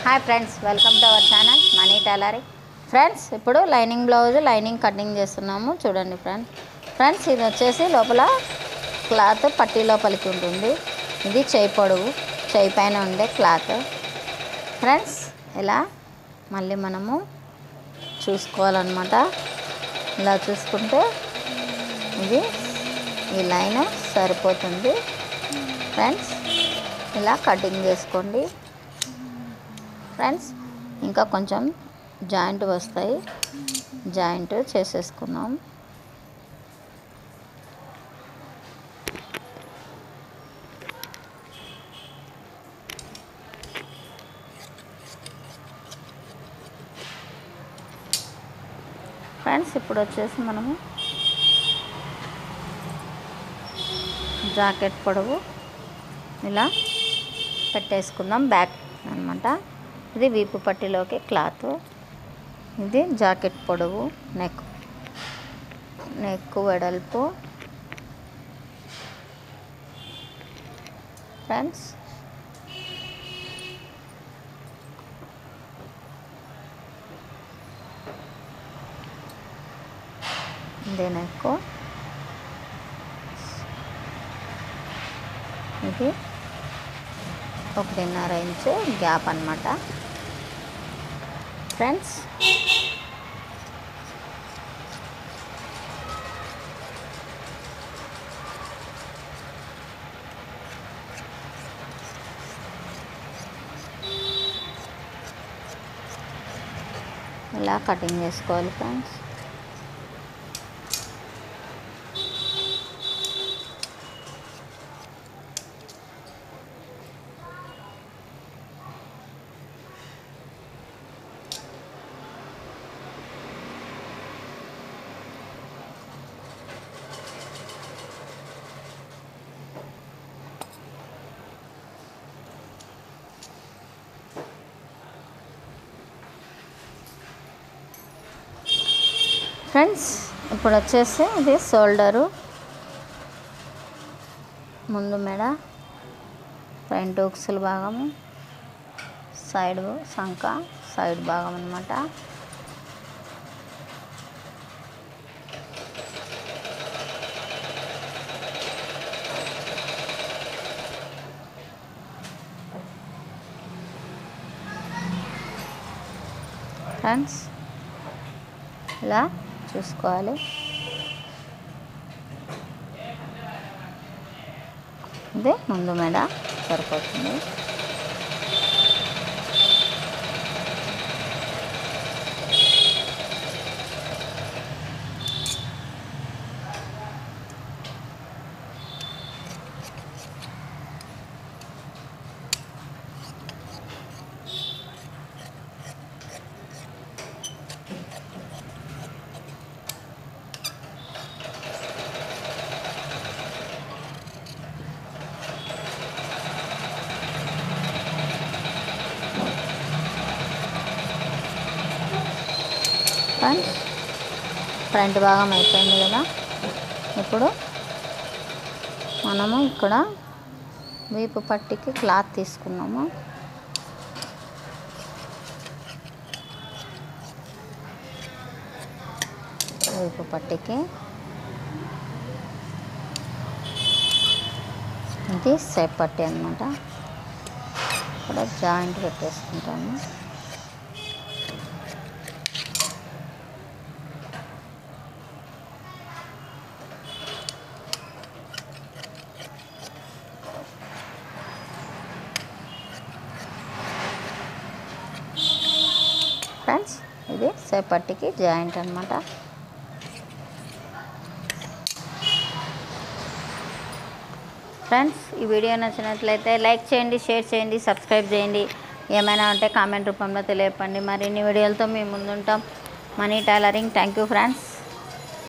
hi friends welcome to our channel Mani tailoring friends ఇప్పుడు lining blouse lining cutting చేస్తున్నాము చూడండి friends friends ఇది వచ్చేసి లోపల క్లాత్ పట్టీ లోపలికి ఉంటుంది ఇది చేయి పొడవు చేయి పైన ఉండే క్లాత్ ఫ్రెండ్స్ ఇలా మళ్ళీ మనము చూసుకోవాలన్నమాట ఇలా చూసుకుంటే ఇది ఈ లైన్ సరిపోతుంది ఫ్రెండ్స్ ఇలా కటింగ్ చేసుకోండి ఫ్రెండ్స్ ఇంకా కొంచెం జాయింట్ వస్తాయి జాయింట్ చేసేసుకున్నాం ఫ్రెండ్స్ ఇప్పుడు వచ్చేసి మనము జాకెట్ పొడవు ఇలా పెట్టేసుకుందాం బ్యాక్ అనమాట ఇది వీపు పట్టిలోకి క్లాత్ ఇది జాకెట్ పొడవు నెక్ నెక్ వెడల్పు ఫ్రెండ్స్ ఇది నెక్ ఇది ఒకటిన్నర ఇంచు గ్యాప్ అనమాట ఫ్రెండ్స్ ఇలా కటింగ్ చేసుకోవాలి ఫ్రెండ్స్ ఫ్రెండ్స్ ఇప్పుడు వచ్చేసి ఇది షోల్డరు ముందు మెడ ఫ్రంట్ ఉక్సుల భాగము సైడ్ సంక సైడ్ భాగం అనమాట ఫ్రెండ్స్ ఇలా చూసుకోవాలి ఇదే ముందు మెడ సరిపోతుంది ఫ్రెండ్స్ ఫ్రంట్ భాగం అయిపోయింది కదా ఇప్పుడు మనము ఇక్కడ వీపు పట్టికి క్లాత్ తీసుకున్నాము వీపు పట్టికి ఇది సేప్ పట్టి అనమాట ఇక్కడ జాయింట్ పెట్టేసుకుంటాము ఫ్రెండ్స్ ఇది సేపట్టికి జాయింట్ అనమాట ఫ్రెండ్స్ ఈ వీడియో నచ్చినట్లయితే లైక్ చేయండి షేర్ చేయండి సబ్స్క్రైబ్ చేయండి ఏమైనా ఉంటే కామెంట్ రూపంలో తెలియపండి మరిన్ని వీడియోలతో మేము ముందుంటాం Mani tailoring thank you friends